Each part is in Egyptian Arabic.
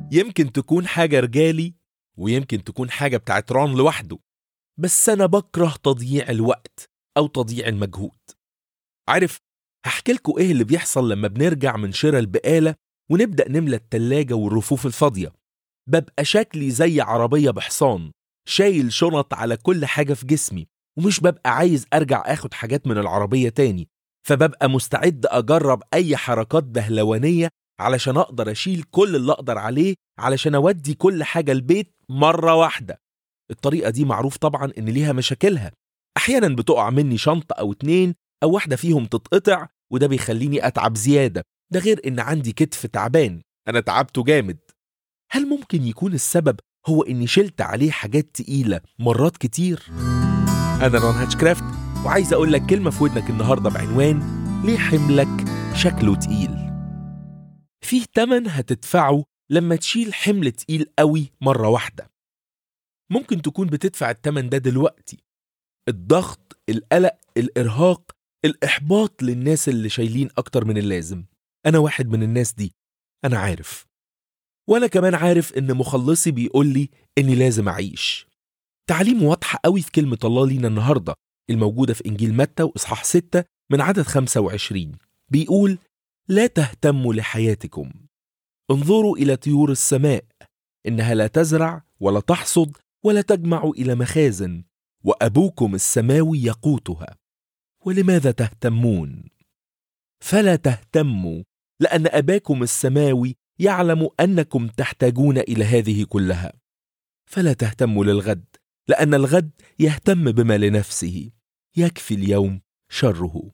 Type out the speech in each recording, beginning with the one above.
يمكن تكون حاجة رجالي ويمكن تكون حاجة بتاعت ران لوحده بس أنا بكره تضييع الوقت أو تضييع المجهود عارف هحكي لكم إيه اللي بيحصل لما بنرجع من شراء البقالة ونبدأ نملى التلاجة والرفوف الفاضية ببقى شكلي زي عربية بحصان شايل شنط على كل حاجة في جسمي ومش ببقى عايز أرجع أخد حاجات من العربية تاني فببقى مستعد أجرب أي حركات بهلوانية علشان أقدر أشيل كل اللي أقدر عليه علشان أودي كل حاجة البيت مرة واحدة الطريقة دي معروف طبعا إن ليها مشاكلها أحيانا بتقع مني شنطة أو اتنين أو واحدة فيهم تتقطع وده بيخليني أتعب زيادة ده غير إن عندي كتف تعبان أنا تعبته جامد هل ممكن يكون السبب هو إني شلت عليه حاجات تقيلة مرات كتير؟ أنا ران هاتشكرافت وعايز أقول لك كلمة في ودنك النهاردة بعنوان ليه حملك شكله تقيل فيه تمن هتدفعه لما تشيل حمل تقيل قوي مرة واحدة ممكن تكون بتدفع التمن ده دلوقتي الضغط القلق الإرهاق الإحباط للناس اللي شايلين أكتر من اللازم أنا واحد من الناس دي أنا عارف وأنا كمان عارف إن مخلصي بيقول لي إني لازم أعيش تعليم واضحة قوي في كلمة الله لينا النهاردة الموجودة في إنجيل متى وإصحاح 6 من عدد 25 بيقول لا تهتموا لحياتكم انظروا إلى طيور السماء إنها لا تزرع ولا تحصد ولا تجمع إلى مخازن وأبوكم السماوي يقوتها ولماذا تهتمون فلا تهتموا لأن أباكم السماوي يعلم أنكم تحتاجون إلى هذه كلها فلا تهتموا للغد لأن الغد يهتم بما لنفسه يكفي اليوم شره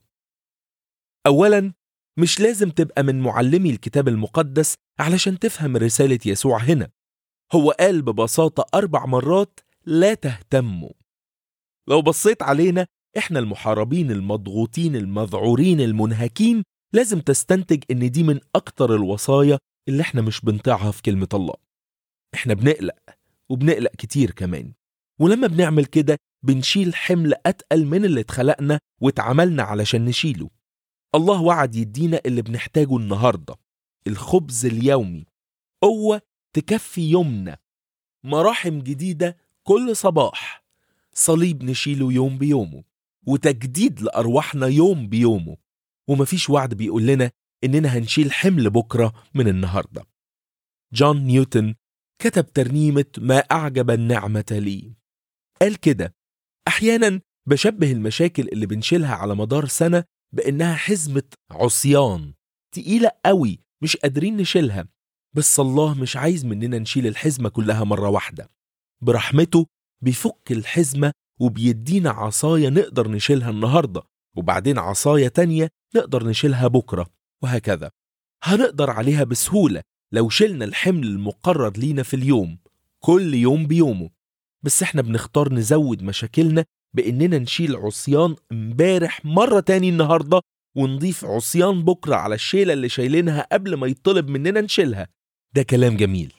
أولا مش لازم تبقى من معلمي الكتاب المقدس علشان تفهم رسالة يسوع هنا هو قال ببساطة أربع مرات لا تهتموا لو بصيت علينا إحنا المحاربين المضغوطين المذعورين المنهكين لازم تستنتج إن دي من أكتر الوصايا اللي إحنا مش بنطيعها في كلمة الله إحنا بنقلق وبنقلق كتير كمان ولما بنعمل كده بنشيل حمل أتقل من اللي اتخلقنا واتعملنا علشان نشيله الله وعد يدينا اللي بنحتاجه النهارده الخبز اليومي قوة تكفي يومنا مراحم جديدة كل صباح صليب نشيله يوم بيومه وتجديد لأرواحنا يوم بيومه ومفيش وعد بيقول لنا إننا هنشيل حمل بكرة من النهاردة جون نيوتن كتب ترنيمة ما أعجب النعمة لي قال كده أحيانا بشبه المشاكل اللي بنشيلها على مدار سنة بإنها حزمة عصيان تقيلة قوي مش قادرين نشيلها بس الله مش عايز مننا نشيل الحزمة كلها مرة واحدة برحمته بيفك الحزمة وبيدينا عصاية نقدر نشيلها النهاردة وبعدين عصاية تانية نقدر نشيلها بكرة وهكذا هنقدر عليها بسهولة لو شلنا الحمل المقرر لينا في اليوم كل يوم بيومه بس احنا بنختار نزود مشاكلنا بإننا نشيل عصيان امبارح مرة تاني النهاردة ونضيف عصيان بكرة على الشيلة اللي شايلينها قبل ما يطلب مننا نشيلها ده كلام جميل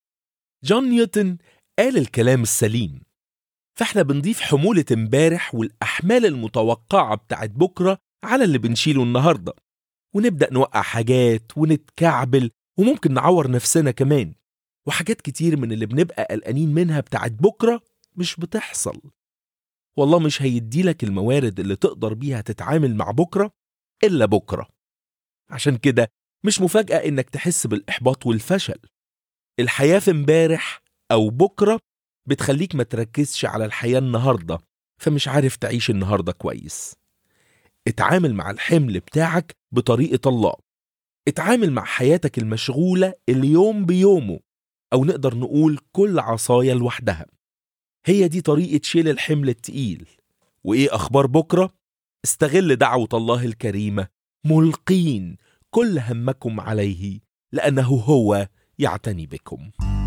جون نيوتن قال الكلام السليم فاحنا بنضيف حمولة امبارح والأحمال المتوقعة بتاعت بكرة على اللي بنشيله النهاردة ونبدأ نوقع حاجات ونتكعبل وممكن نعور نفسنا كمان وحاجات كتير من اللي بنبقى قلقانين منها بتاعت بكرة مش بتحصل والله مش هيديلك الموارد اللي تقدر بيها تتعامل مع بكرة إلا بكرة عشان كده مش مفاجأة إنك تحس بالإحباط والفشل الحياة في امبارح أو بكرة بتخليك ما تركزش على الحياة النهاردة فمش عارف تعيش النهاردة كويس اتعامل مع الحمل بتاعك بطريقة الله اتعامل مع حياتك المشغولة اليوم بيومه أو نقدر نقول كل عصاية لوحدها هي دي طريقة شيل الحمل التقيل وإيه أخبار بكرة؟ استغل دعوة الله الكريمة ملقين كل همكم عليه لأنه هو يعتني بكم